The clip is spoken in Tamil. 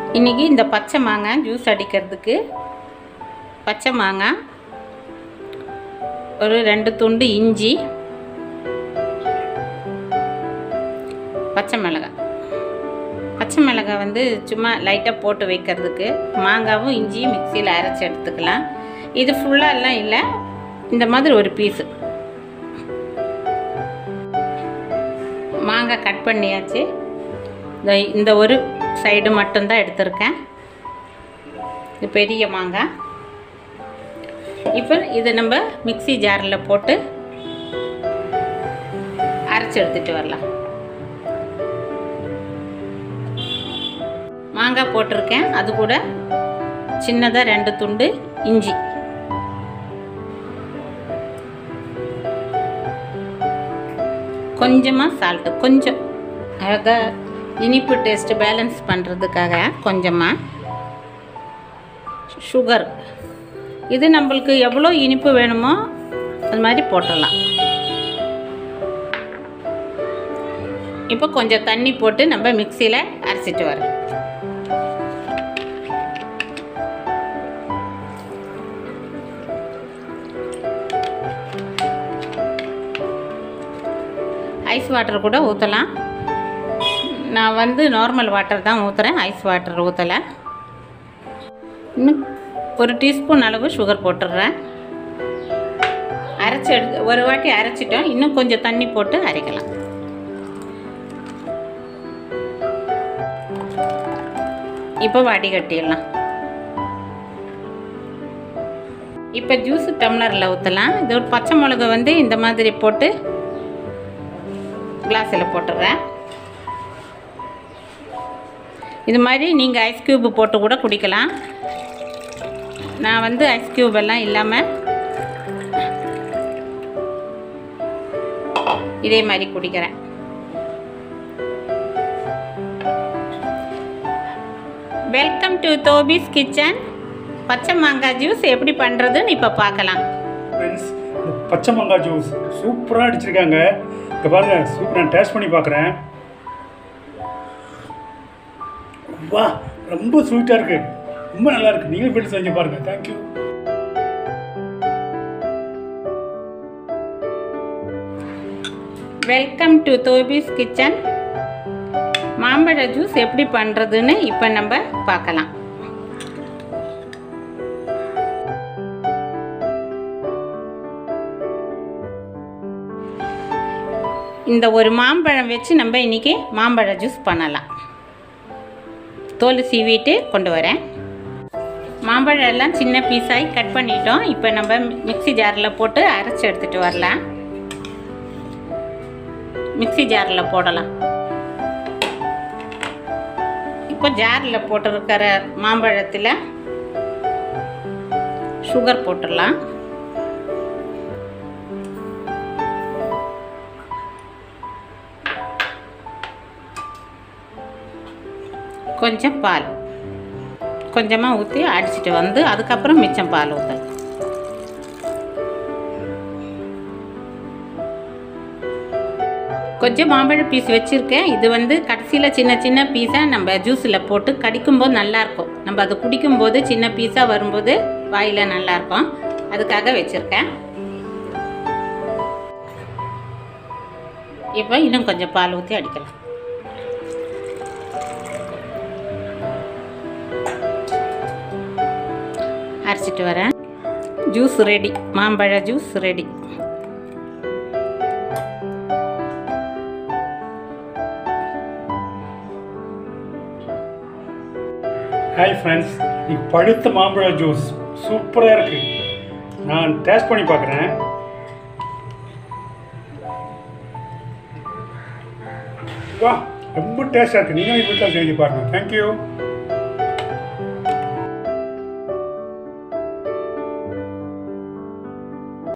இன்றைக்கி இந்த பச்சை மாங்காய் ஜூஸ் அடிக்கிறதுக்கு பச்சை மாங்காய் ஒரு ரெண்டு துண்டு இஞ்சி பச்சை மிளகாய் பச்சை மிளகாய் வந்து சும்மா லைட்டாக போட்டு வைக்கிறதுக்கு மாங்காவும் இஞ்சியும் மிக்சியில் அரைச்சி எடுத்துக்கலாம் இது ஃபுல்லாலாம் இல்லை இந்த மாதிரி ஒரு பீஸு மாங்காய் கட் பண்ணியாச்சு இந்த இந்த ஒரு சைடு மட்டும்தான் எடுத்திருக்கேன் இது பெரிய மாங்காய் இப்போ இதை நம்ம மிக்ஸி ஜாரில் போட்டு அரைச்சி எடுத்துகிட்டு வரலாம் மாங்காய் போட்டிருக்கேன் அது கூட சின்னதாக ரெண்டு துண்டு இஞ்சி கொஞ்சமாக சால்ட்டு கொஞ்சம் அழகாக இனிப்பு டேஸ்ட்டு பேலன்ஸ் பண்ணுறதுக்காக கொஞ்சமாக சுகர் இது நம்மளுக்கு எவ்வளோ இனிப்பு வேணுமோ அது மாதிரி போட்டுடலாம் இப்போ கொஞ்சம் தண்ணி போட்டு நம்ம மிக்சியில் அரைச்சிட்டு வரோம் ஐஸ் வாட்டர் கூட ஊற்றலாம் நான் வந்து நார்மல் வாட்டர் தான் ஊற்றுறேன் ஐஸ் வாட்டர் ஊற்றலை இன்னும் ஒரு டீஸ்பூன் அளவு சுகர் போட்டுடுறேன் அரைச்சி எடுத்து ஒரு வாட்டி அரைச்சிட்டோம் இன்னும் கொஞ்சம் தண்ணி போட்டு அரைக்கலாம் இப்போ வடிகட்டிடலாம் இப்போ ஜூஸ் டம்ளரில் ஊற்றலாம் இது ஒரு பச்சை மிளகா வந்து இந்த மாதிரி போட்டு கிளாஸில் போட்டுடுறேன் இது மாதிரி நீங்கள் ஐஸ் க்யூப் போட்டு கூட குடிக்கலாம் நான் வந்து ஐஸ் க்யூப் எல்லாம் இல்லாமல் இதே மாதிரி குடிக்கிறேன் வெல்கம் டு தோபிஸ் கிச்சன் பச்சை மாங்காய் ஜூஸ் எப்படி பண்ணுறதுன்னு இப்போ பார்க்கலாம் ஃப்ரெண்ட்ஸ் இந்த பச்சை மாங்காய் ஜூஸ் சூப்பராக அடிச்சிருக்காங்க இங்கே பாருங்க சூப்பர் நான் டேஸ்ட் பண்ணி பார்க்குறேன் வா ரொம்ப ஸ்வீட்டாக இருக்கு ரொம்ப நல்லா இருக்கு நீங்களும் வீட்டில் செஞ்சு பாருங்க தேங்க்யூ வெல்கம் டு தோபிஸ் கிச்சன் மாம்பழ ஜூஸ் எப்படி பண்ணுறதுன்னு இப்போ நம்ம பார்க்கலாம் இந்த ஒரு மாம்பழம் வச்சு நம்ம இன்றைக்கி மாம்பழ ஜூஸ் பண்ணலாம் தோல் சீவிட்டு கொண்டு வரேன் மாம்பழம் எல்லாம் சின்ன பீஸாகி கட் பண்ணிட்டோம் இப்போ நம்ம மிக்ஸி ஜாரில் போட்டு அரைச்சி எடுத்துகிட்டு வரலாம் மிக்ஸி ஜாரில் போடலாம் இப்போ ஜாரில் போட்டிருக்கிற மாம்பழத்தில் சுகர் போட்டுடலாம் கொஞ்சம் பால் கொஞ்சமாக ஊற்றி அடிச்சிட்டு வந்து அதுக்கப்புறம் மிச்சம் பால் ஊற்ற கொஞ்சம் மாம்பழ பீஸ் வச்சுருக்கேன் இது வந்து கடைசியில் சின்ன சின்ன பீஸாக நம்ம ஜூஸில் போட்டு கடிக்கும்போது நல்லாயிருக்கும் நம்ம அது குடிக்கும்போது சின்ன பீஸாக வரும்போது வாயில் நல்லாயிருக்கும் அதுக்காக வச்சுருக்கேன் இப்போ இன்னும் கொஞ்சம் பால் ஊற்றி அடிக்கலாம் அரைச்சிட்டு வரேன் ஜூஸ் ரெடி மாம்பழ ஜூஸ் ரெடி ஹாய் ஃப்ரெண்ட்ஸ் இன்னைக்கு பழுத்த மாம்பழ ஜூஸ் சூப்பராக இருக்கு நான் டேஸ்ட் பண்ணி பார்க்குறேன் வா ரொம்ப டேஸ்டாக இருக்குது நீங்களும் வீட்டில் செஞ்சு பாருங்கள் தேங்க்யூ